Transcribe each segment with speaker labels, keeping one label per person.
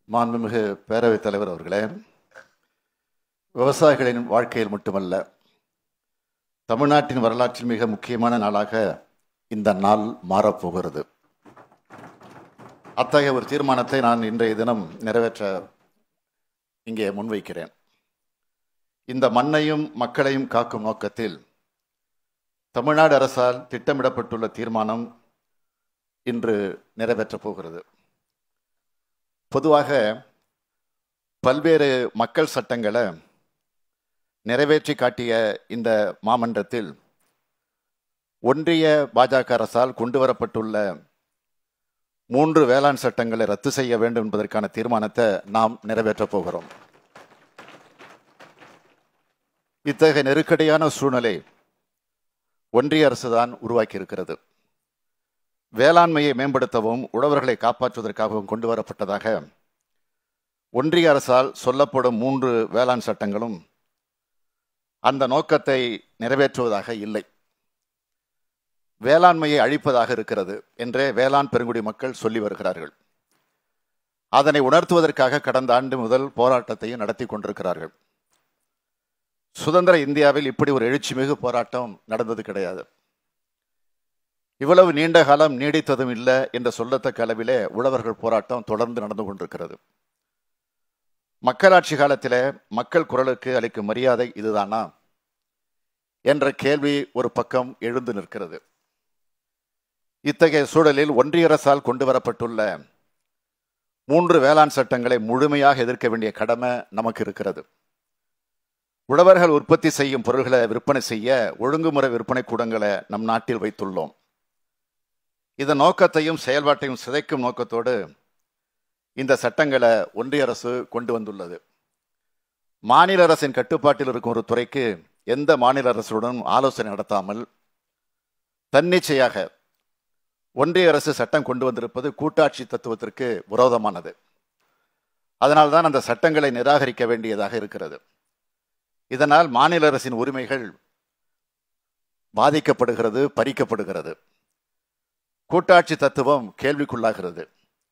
Speaker 1: மாண்புமிகு பேரவைத் தலைவர் அவர்களே விவசாயிகளின் வாழ்க்கையில் மட்டுமல்ல தமிழ்நாட்டின் வரலாற்றில் மிக முக்கியமான நாளாக இந்த நாள் மாறப்போகிறது அத்தகைய ஒரு தீர்மானத்தை நான் இன்றைய தினம் நிறைவேற்ற இங்கே முன்வைக்கிறேன் இந்த மண்ணையும் மக்களையும் காக்கும் நோக்கத்தில் தமிழ்நாடு அரசால் திட்டமிடப்பட்டுள்ள தீர்மானம் இன்று நிறைவேற்றப் போகிறது பொதுவாக பல்வேறு மக்கள் சட்டங்களை நிறைவேற்றி காட்டிய இந்த மாமன்றத்தில் ஒன்றிய பாஜக அரசால் கொண்டு வரப்பட்டுள்ள மூன்று வேளாண் சட்டங்களை ரத்து செய்ய வேண்டும் என்பதற்கான தீர்மானத்தை நாம் நிறைவேற்றப் போகிறோம் இத்தகைய நெருக்கடியான சூழ்நிலை ஒன்றிய அரசுதான் உருவாக்கி இருக்கிறது வேளாண்மையை மேம்படுத்தவும் உழவர்களை காப்பாற்றுவதற்காகவும் கொண்டு வரப்பட்டதாக ஒன்றிய அரசால் சொல்லப்படும் மூன்று வேளாண் சட்டங்களும் அந்த நோக்கத்தை நிறைவேற்றுவதாக இல்லை வேளாண்மையை அழிப்பதாக இருக்கிறது என்றே வேளாண் பெருங்குடி மக்கள் சொல்லி வருகிறார்கள் அதனை உணர்த்துவதற்காக கடந்த ஆண்டு முதல் போராட்டத்தையும் நடத்தி கொண்டிருக்கிறார்கள் சுதந்திர இந்தியாவில் இப்படி ஒரு எழுச்சிமிகு போராட்டம் நடந்தது கிடையாது இவ்வளவு நீண்ட காலம் நீடித்ததும் இல்லை என்று சொல்லத்தக்க அளவிலே உழவர்கள் போராட்டம் தொடர்ந்து நடந்து கொண்டிருக்கிறது மக்களாட்சி காலத்திலே மக்கள் குரலுக்கு அளிக்கும் மரியாதை இதுதானா என்ற கேள்வி ஒரு பக்கம் எழுந்து நிற்கிறது இத்தகைய சூழலில் ஒன்றிய அரசால் கொண்டு வரப்பட்டுள்ள மூன்று வேளாண் சட்டங்களை முழுமையாக எதிர்க்க வேண்டிய கடமை நமக்கு இருக்கிறது உழவர்கள் உற்பத்தி செய்யும் பொருள்களை விற்பனை செய்ய ஒழுங்குமுறை விற்பனை கூடங்களை நம் நாட்டில் வைத்துள்ளோம் இதன் நோக்கத்தையும் செயல்பாட்டையும் சிதைக்கும் நோக்கத்தோடு இந்த சட்டங்களை ஒன்றிய அரசு கொண்டு வந்துள்ளது மாநில அரசின் கட்டுப்பாட்டில் இருக்கும் ஒரு துறைக்கு எந்த மாநில அரசுடன் ஆலோசனை நடத்தாமல் தன்னிச்சையாக ஒன்றிய அரசு சட்டம் கொண்டு வந்திருப்பது கூட்டாட்சி தத்துவத்திற்கு விரோதமானது அதனால்தான் அந்த சட்டங்களை நிராகரிக்க வேண்டியதாக இருக்கிறது இதனால் மாநில அரசின் உரிமைகள் பாதிக்கப்படுகிறது பறிக்கப்படுகிறது கூட்டாட்சி தத்துவம் கேள்விக்குள்ளாகிறது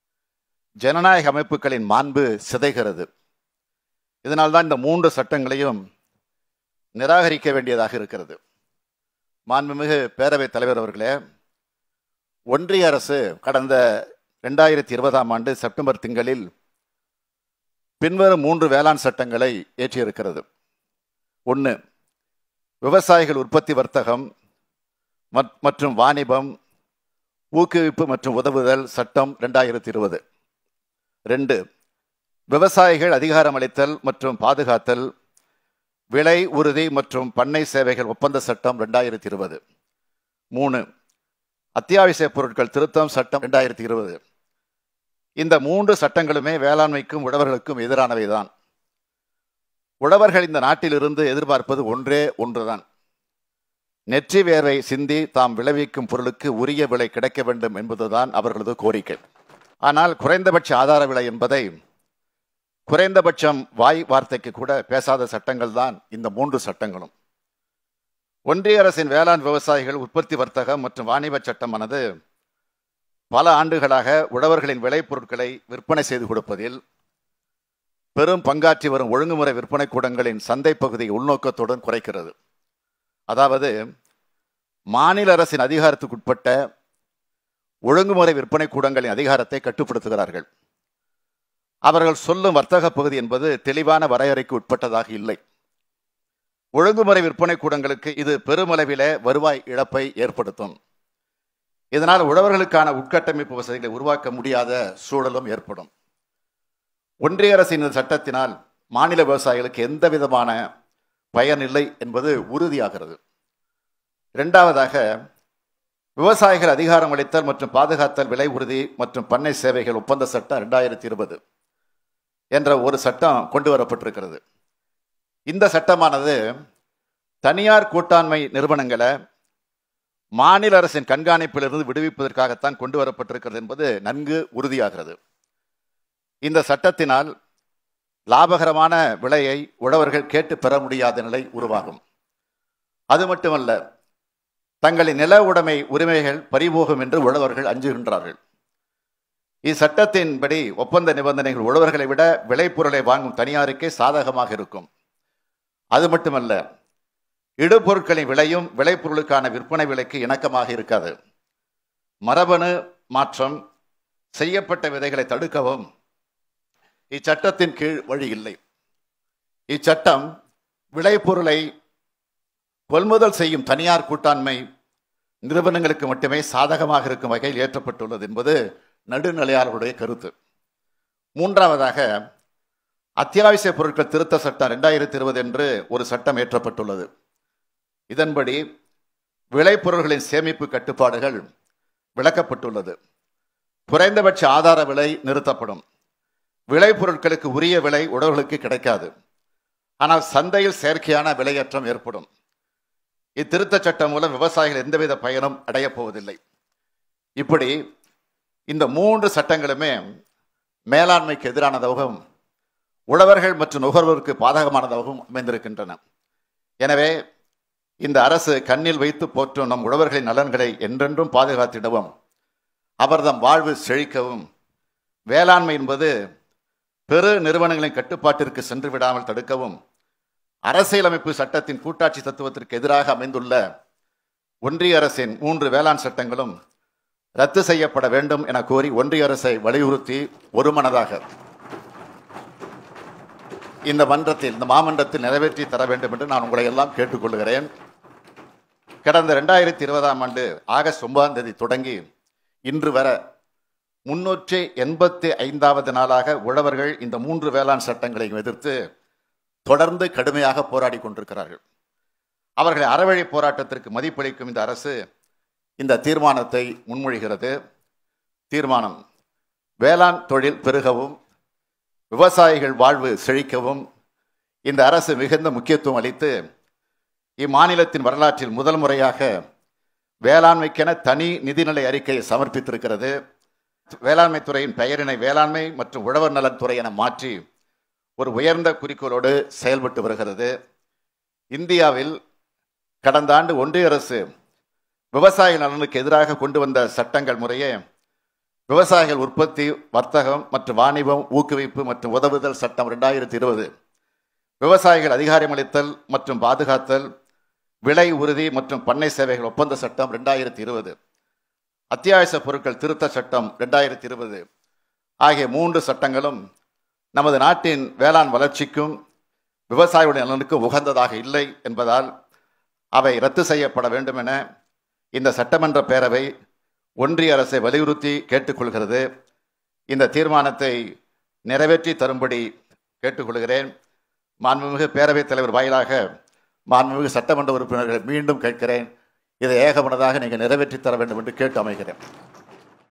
Speaker 1: ஜனநாயக அமைப்புகளின் மாண்பு சிதைகிறது இதனால்தான் இந்த மூன்று சட்டங்களையும் நிராகரிக்க வேண்டியதாக இருக்கிறது மாண்புமிகு பேரவைத் தலைவர் அவர்களே ஒன்றிய அரசு கடந்த ரெண்டாயிரத்தி இருபதாம் ஆண்டு செப்டம்பர் திங்களில் பின்வரும் மூன்று வேளாண் சட்டங்களை ஏற்றியிருக்கிறது ஒன்று விவசாயிகள் உற்பத்தி வர்த்தகம் மற்றும் வாணிபம் ஊக்குவிப்பு மற்றும் உதவுதல் சட்டம் ரெண்டாயிரத்தி இருபது ரெண்டு விவசாயிகள் அதிகாரம் அளித்தல் மற்றும் பாதுகாத்தல் விலை உறுதி மற்றும் பண்ணை சேவைகள் ஒப்பந்த சட்டம் ரெண்டாயிரத்தி இருபது மூணு அத்தியாவசிய பொருட்கள் திருத்தம் சட்டம் ரெண்டாயிரத்தி இருபது இந்த மூன்று சட்டங்களுமே வேளாண்மைக்கும் உழவர்களுக்கும் எதிரானவைதான் உழவர்கள் இந்த நாட்டிலிருந்து எதிர்பார்ப்பது ஒன்றே ஒன்றுதான் நெற்றி வேர்வை சிந்தி தாம் விளைவிக்கும் பொருளுக்கு உரிய விலை கிடைக்க வேண்டும் என்பதுதான் அவர்களது கோரிக்கை ஆனால் குறைந்தபட்ச ஆதார விலை என்பதை குறைந்தபட்சம் வாய் வார்த்தைக்கு கூட பேசாத சட்டங்கள் தான் இந்த மூன்று சட்டங்களும் ஒன்றிய அரசின் வேளாண் விவசாயிகள் உற்பத்தி வர்த்தகம் மற்றும் வாணிப சட்டமானது பல ஆண்டுகளாக உழவர்களின் விளைபொருட்களை விற்பனை செய்து கொடுப்பதில் பெரும் பங்காற்றி வரும் ஒழுங்குமுறை விற்பனை கூடங்களின் சந்தை பகுதியை உள்நோக்கத்துடன் குறைக்கிறது அதாவது மாநில அரசின் அதிகாரத்துக்குட்பட்ட ஒழுங்குமுறை விற்பனை கூடங்களின் அதிகாரத்தை கட்டுப்படுத்துகிறார்கள் அவர்கள் சொல்லும் வர்த்தக பகுதி என்பது தெளிவான வரையறைக்கு உட்பட்டதாக இல்லை ஒழுங்குமுறை விற்பனை கூடங்களுக்கு இது பெருமளவில வருவாய் இழப்பை ஏற்படுத்தும் இதனால் உழவர்களுக்கான உட்கட்டமைப்பு வசதிகளை உருவாக்க முடியாத சூழலும் ஏற்படும் ஒன்றிய அரசின் சட்டத்தினால் மாநில விவசாயிகளுக்கு எந்த விதமான பயன் இல்லை என்பது உறுதியாகிறது இரண்டாவதாக விவசாயிகள் அதிகாரம் அளித்தல் மற்றும் பாதுகாத்தல் விலை உறுதி மற்றும் பண்ணை சேவைகள் ஒப்பந்த சட்டம் ரெண்டாயிரத்தி இருபது என்ற ஒரு சட்டம் கொண்டு வரப்பட்டிருக்கிறது இந்த சட்டமானது தனியார் கூட்டாண்மை நிறுவனங்களை மாநில அரசின் கண்காணிப்பிலிருந்து விடுவிப்பதற்காகத்தான் கொண்டு வரப்பட்டிருக்கிறது என்பது நன்கு உறுதியாகிறது இந்த சட்டத்தினால் லாபகரமான விலையை உழவர்கள் கேட்டு பெற முடியாத நிலை உருவாகும் அது மட்டுமல்ல தங்களின் நில உடைமை உரிமைகள் பறிபோகும் என்று உழவர்கள் அஞ்சுகின்றார்கள் இச்சட்டத்தின்படி ஒப்பந்த நிபந்தனைகள் உழவர்களை விட விளைபொருளை வாங்கும் தனியாருக்கே சாதகமாக இருக்கும் அது மட்டுமல்ல இடுபொருட்களின் விலையும் விளைபொருளுக்கான விற்பனை விலைக்கு இணக்கமாக இருக்காது மரபணு மாற்றம் செய்யப்பட்ட விதைகளை தடுக்கவும் இச்சட்டத்தின் கீழ் வழி இல்லை இச்சட்டம் விளைபொருளை கொள்முதல் செய்யும் தனியார் கூட்டாண்மை நிறுவனங்களுக்கு மட்டுமே சாதகமாக இருக்கும் வகையில் ஏற்றப்பட்டுள்ளது என்பது நடுநிலையாளருடைய கருத்து மூன்றாவதாக அத்தியாவசிய பொருட்கள் திருத்த சட்டம் ரெண்டாயிரத்தி இருபது என்று ஒரு சட்டம் ஏற்றப்பட்டுள்ளது இதன்படி விளைபொருள்களின் சேமிப்பு கட்டுப்பாடுகள் விளக்கப்பட்டுள்ளது குறைந்தபட்ச ஆதார விலை நிறுத்தப்படும் விளைபொருட்களுக்கு உரிய விலை உழவர்களுக்கு கிடைக்காது ஆனால் சந்தையில் செயற்கையான விலையேற்றம் ஏற்படும் இத்திருத்தச் சட்டம் மூலம் விவசாயிகள் எந்தவித பயனும் அடையப் போவதில்லை இப்படி இந்த மூன்று சட்டங்களுமே மேலாண்மைக்கு எதிரானதாகவும் உழவர்கள் மற்றும் நுகர்வோருக்கு பாதகமானதாகவும் அமைந்திருக்கின்றன எனவே இந்த அரசு கண்ணில் வைத்து போற்றும் நம் உழவர்களின் நலன்களை என்றென்றும் பாதுகாத்திடவும் அவர்தம் வாழ்வு செழிக்கவும் வேளாண்மை என்பது பெரு நிறுவனங்களின் கட்டுப்பாட்டிற்கு சென்று விடாமல் தடுக்கவும் அரசியலமைப்பு சட்டத்தின் கூட்டாட்சி தத்துவத்திற்கு எதிராக அமைந்துள்ள ஒன்றிய அரசின் மூன்று வேளாண் சட்டங்களும் ரத்து செய்யப்பட வேண்டும் என கோரி ஒன்றிய அரசை வலியுறுத்தி ஒருமனதாக இந்த மன்றத்தில் இந்த மாமன்றத்தில் நிறைவேற்றி தர வேண்டும் என்று நான் உங்களை எல்லாம் கேட்டுக்கொள்கிறேன் கடந்த ரெண்டாயிரத்தி இருபதாம் ஆண்டு ஆகஸ்ட் ஒன்பதாம் தேதி தொடங்கி இன்று வரை முன்னூற்றி எண்பத்தி ஐந்தாவது நாளாக உழவர்கள் இந்த மூன்று வேளாண் சட்டங்களையும் எதிர்த்து தொடர்ந்து கடுமையாக போராடி கொண்டிருக்கிறார்கள் அவர்களை அறவழி போராட்டத்திற்கு மதிப்பளிக்கும் இந்த அரசு இந்த தீர்மானத்தை முன்மொழிகிறது தீர்மானம் வேளாண் தொழில் பெருகவும் விவசாயிகள் வாழ்வு செழிக்கவும் இந்த அரசு மிகுந்த முக்கியத்துவம் அளித்து இம்மாநிலத்தின் வரலாற்றில் முதல் முறையாக வேளாண்மைக்கென தனி நிதிநிலை அறிக்கையை சமர்ப்பித்திருக்கிறது வேளாண்மை துறையின் பெயரினை வேளாண்மை மற்றும் உழவர் நலத்துறை என மாற்றி ஒரு உயர்ந்த குறிக்கோளோடு செயல்பட்டு வருகிறது இந்தியாவில் கடந்த ஆண்டு ஒன்றிய அரசு விவசாய நலனுக்கு எதிராக கொண்டு வந்த சட்டங்கள் முறையே விவசாயிகள் உற்பத்தி வர்த்தகம் மற்றும் வாணிபம் ஊக்குவிப்பு மற்றும் உதவுதல் சட்டம் ரெண்டாயிரத்தி இருபது விவசாயிகள் அதிகாரமளித்தல் மற்றும் பாதுகாத்தல் விலை உறுதி மற்றும் பண்ணை சேவைகள் ஒப்பந்த சட்டம் ரெண்டாயிரத்தி இருபது அத்தியாவசிய பொருட்கள் திருத்த சட்டம் ரெண்டாயிரத்தி இருபது ஆகிய மூன்று சட்டங்களும் நமது நாட்டின் வேளாண் வளர்ச்சிக்கும் விவசாயிகளுடைய நலனுக்கும் உகந்ததாக இல்லை என்பதால் அவை ரத்து செய்யப்பட வேண்டும் என இந்த சட்டமன்ற பேரவை ஒன்றிய அரசை வலியுறுத்தி கேட்டுக்கொள்கிறது இந்த தீர்மானத்தை நிறைவேற்றி தரும்படி கேட்டுக்கொள்கிறேன் மாண்புமிகு பேரவைத் தலைவர் வாயிலாக மாண்புமிகு சட்டமன்ற உறுப்பினர்கள் மீண்டும் கேட்கிறேன் இதை ஏகமனதாக நீங்கள் நிறைவேற்றி தர வேண்டும் என்று கேட்டு அமைகிறேன்